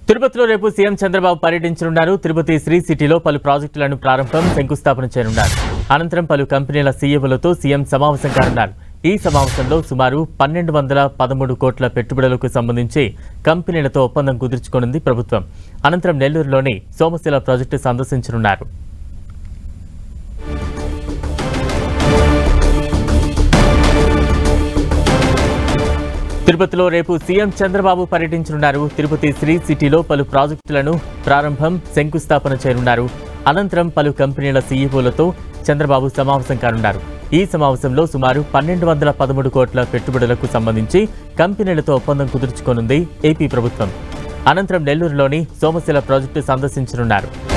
తిరుపతిలో రేపు సీఎం చంద్రబాబు పర్యటించనున్నారు తిరుపతి శ్రీ సిటీలో పలు ప్రాజెక్టులను ప్రారంభం శంకుస్థాపన చేయనున్నారు అనంతరం పలు కంపెనీల సీఈఓలతో సీఎం సమావేశం కానున్నారు ఈ సమావేశంలో సుమారు పన్నెండు వందల పదమూడు కోట్ల పెట్టుబడులకు సంబంధించి కంపెనీలతో ఒప్పందం కుదుర్చుకోనుంది ప్రభుత్వం అనంతరం నెల్లూరులోని సోమశిల ప్రాజెక్టు సందర్శించనున్నారు తిరుపతిలో రేపు సీఎం చంద్రబాబు పర్యటించనున్నారు తిరుపతి శ్రీ సిటీలో పలు ప్రాజెక్టులను ప్రారంభం శంకుస్థాపన చేయనున్నారు అనంతరం పలు కంపెనీల సీఈఓలతో చంద్రబాబు సమావేశం కానున్నారు ఈ సమావేశంలో సుమారు పన్నెండు వందల పదమూడు కోట్ల పెట్టుబడులకు సంబంధించి కంపెనీలతో ఒప్పందం కుదుర్చుకోనుంది ఏపీ ప్రభుత్వం అనంతరం నెల్లూరులోని సోమశిల ప్రాజెక్టు సందర్శించనున్నారు